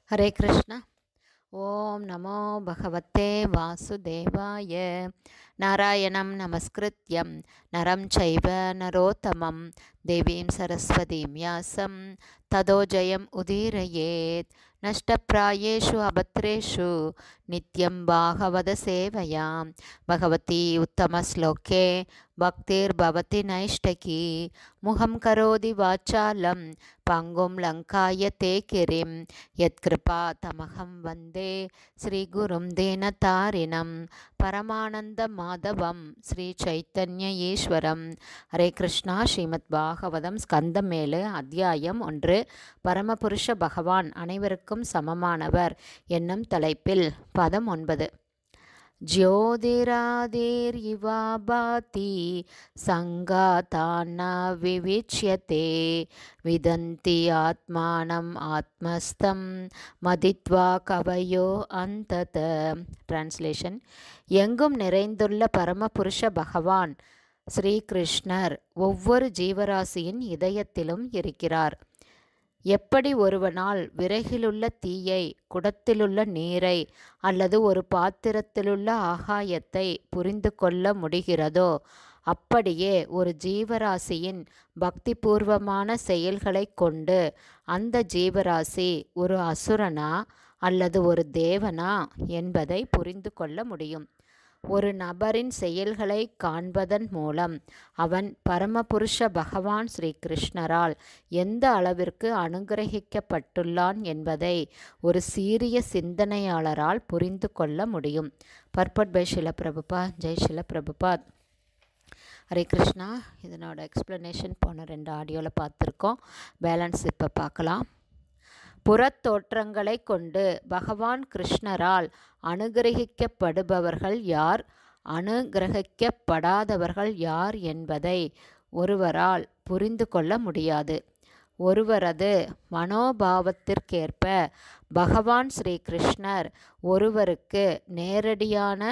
ஹரே கிருஷ்ணா ஓம் நமோ பகவத்தே வாசுதேவாய நாராயணம் நமஸ்கிருத்யம் நரம் சைவ நரோத்தமம் தேவீம் சரஸ்வதீம் யாசம் ததோ ஜெயம் உதீரயேத் நஷ்டப்பிராயேஷு அபத்ரேஷு நித்யம் பாகவத சேவையாம் பகவதி உத்தமஸ்லோகே பக்திர்பவதி நைஷ்டகி முகம் கரோதி வாச்சாலம் பங்கும் லங்காய தே கிரிம் யத்கிருபா தமகம் வந்தே ஸ்ரீகுரும் தீனதாரிணம் பரமானந்த மாதவம் ஸ்ரீ சைத்தன்ய ஈஸ்வரம் ஹரே கிருஷ்ணா ஸ்ரீமத் பாகவதம் ஸ்கந்தம் ஏழு அத்தியாயம் ஒன்று பரமபுருஷ பகவான் அனைவருக்கும் சமமானவர் என்னும் தலைப்பில் பதம் ஒன்பது ज्योतिरादिर्युवा भाति सङ्गातान्न विविच्यते विदन्ति आत्मानम् आत्मस्थं மதித்வா கவயோ அந்தத டிரான்ஸ்லேஷன் எங்கும் நிறைந்துள்ள பரமபுருஷ பகவான் ஸ்ரீகிருஷ்ணர் ஒவ்வொரு ஜீவராசியின் இதயத்திலும் இருக்கிறார் எப்படி ஒருவனால் விறகிலுள்ள தீயை குடத்திலுள்ள நீரை அல்லது ஒரு பாத்திரத்திலுள்ள ஆகாயத்தை புரிந்து கொள்ள முடிகிறதோ அப்படியே ஒரு ஜீவராசியின் பக்திபூர்வமான செயல்களை கொண்டு அந்த ஜீவராசி ஒரு அசுரனா அல்லது ஒரு தேவனா என்பதை புரிந்து கொள்ள முடியும் ஒரு நபரின் செயல்களை காண்பதன் மூலம் அவன் பரமபுருஷ பகவான் ஸ்ரீ கிருஷ்ணரால் எந்த அளவிற்கு அனுகிரகிக்கப்பட்டுள்ளான் என்பதை ஒரு சீரிய சிந்தனையாளரால் புரிந்து கொள்ள முடியும் பர்பட் பை ஷில பிரபுபா ஜெய் ஷில பிரபுபாத் ஹரே கிருஷ்ணா இதனோட எக்ஸ்ப்ளனேஷன் போன ரெண்டு ஆடியோவில் பார்த்துருக்கோம் பேலன்ஸ் இப்போ பார்க்கலாம் புறத்தோற்றங்களை கொண்டு பகவான் கிருஷ்ணரால் அனுகிரகிக்கப்படுபவர்கள் யார் அனுகிரகிக்கப்படாதவர்கள் யார் என்பதை ஒருவரால் புரிந்து கொள்ள முடியாது ஒருவரது மனோபாவத்திற்கேற்ப பகவான் ஸ்ரீ கிருஷ்ணர் ஒருவருக்கு நேரடியான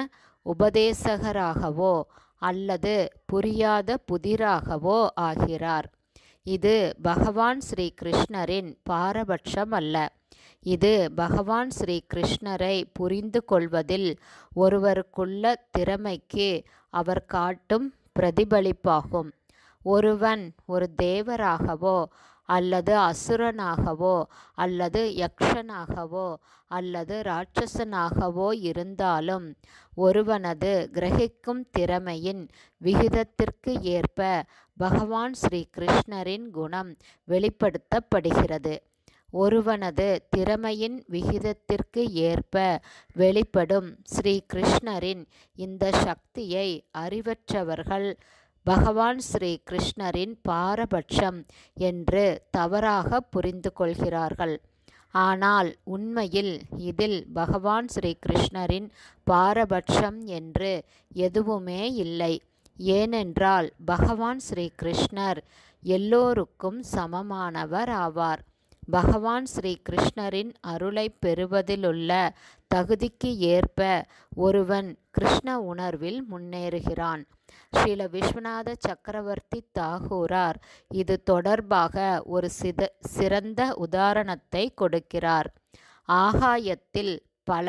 உபதேசகராகவோ அல்லது புரியாத புதிராகவோ ஆகிறார் இது பகவான் ஸ்ரீ கிருஷ்ணரின் பாரபட்சம் அல்ல இது பகவான் ஸ்ரீ கிருஷ்ணரை புரிந்து கொள்வதில் ஒருவருக்குள்ள திறமைக்கு அவர் காட்டும் பிரதிபலிப்பாகும் ஒருவன் ஒரு தேவராகவோ அல்லது அசுரனாகவோ அல்லது யக்ஷனாகவோ அல்லது ராட்சசனாகவோ இருந்தாலும் ஒருவனது கிரகிக்கும் திறமையின் விகிதத்திற்கு ஏற்ப பகவான் ஸ்ரீ கிருஷ்ணரின் குணம் வெளிப்படுத்தப்படுகிறது ஒருவனது திறமையின் விகிதத்திற்கு ஏற்ப வெளிப்படும் ஸ்ரீ கிருஷ்ணரின் இந்த சக்தியை அறிவற்றவர்கள் பகவான் ஸ்ரீ கிருஷ்ணரின் பாரபட்சம் என்று தவறாக புரிந்து கொள்கிறார்கள் ஆனால் உண்மையில் இதில் பகவான் ஸ்ரீ கிருஷ்ணரின் பாரபட்சம் என்று எதுவுமே இல்லை ஏனென்றால் பகவான் ஸ்ரீ கிருஷ்ணர் எல்லோருக்கும் சமமானவர் ஆவார் பகவான் ஸ்ரீ கிருஷ்ணரின் அருளை பெறுவதிலுள்ள தகுதிக்கு ஏற்ப ஒருவன் கிருஷ்ண உணர்வில் முன்னேறுகிறான் ஸ்ரீல விஸ்வநாத சக்கரவர்த்தி தாகூரார் இது தொடர்பாக ஒரு சித சிறந்த உதாரணத்தை கொடுக்கிறார் ஆகாயத்தில் பல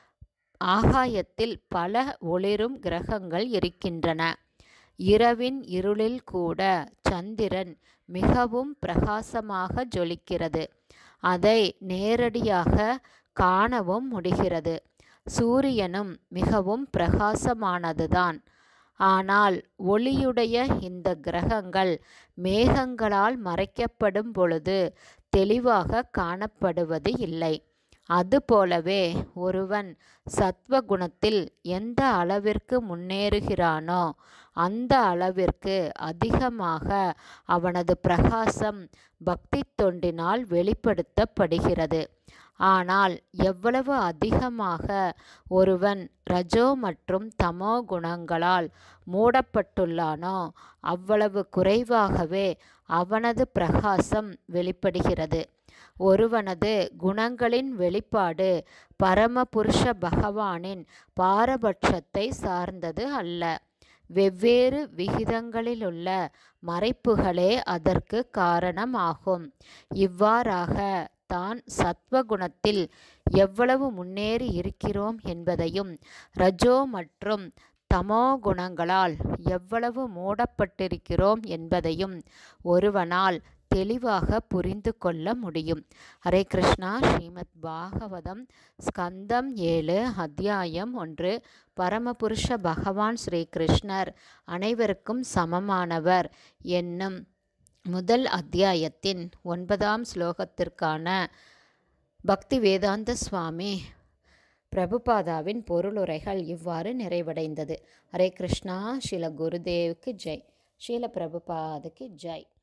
ஆகாயத்தில் பல ஒளிரும் கிரகங்கள் இருக்கின்றன இரவின் இருளில் கூட சந்திரன் மிகவும் பிரகாசமாக ஜொலிக்கிறது அதை நேரடியாக காணவும் முடிகிறது சூரியனும் மிகவும் பிரகாசமானதுதான் ஆனால் ஒளியுடைய இந்த கிரகங்கள் மேகங்களால் மறைக்கப்படும் பொழுது தெளிவாக காணப்படுவது இல்லை அதுபோலவே ஒருவன் சத்வகுணத்தில் எந்த அளவிற்கு முன்னேறுகிறானோ அந்த அளவிற்கு அதிகமாக அவனது பிரகாசம் பக்தி தொண்டினால் வெளிப்படுத்தப்படுகிறது ஆனால் எவ்வளவு அதிகமாக ஒருவன் ரஜோ மற்றும் தமோ குணங்களால் மூடப்பட்டுள்ளானோ அவ்வளவு குறைவாகவே அவனது பிரகாசம் வெளிப்படுகிறது ஒருவனது குணங்களின் வெளிப்பாடு பரமபுருஷ பகவானின் பாரபட்சத்தை சார்ந்தது அல்ல வெவ்வேறு விகிதங்களிலுள்ள மறைப்புகளே அதற்கு காரணமாகும் இவ்வாறாக தான் சத்வகுணத்தில் எவ்வளவு முன்னேறி இருக்கிறோம் என்பதையும் ரஜோ மற்றும் தமோ குணங்களால் எவ்வளவு மூடப்பட்டிருக்கிறோம் என்பதையும் ஒருவனால் தெளிவாக புரிந்து கொள்ள முடியும் ஹரே கிருஷ்ணா ஸ்ரீமத் பாகவதம் ஸ்கந்தம் ஏழு அத்தியாயம் ஒன்று பரமபுருஷ பகவான் ஸ்ரீ கிருஷ்ணர் அனைவருக்கும் சமமானவர் என்னும் முதல் அத்தியாயத்தின் ஒன்பதாம் ஸ்லோகத்திற்கான பக்தி வேதாந்த சுவாமி பிரபுபாதாவின் பொருளுரைகள் இவ்வாறு நிறைவடைந்தது ஹரே கிருஷ்ணா ஸ்ரீல குருதேவுக்கு ஜெய் ஸ்ரீல பிரபுபாதுக்கு ஜெய்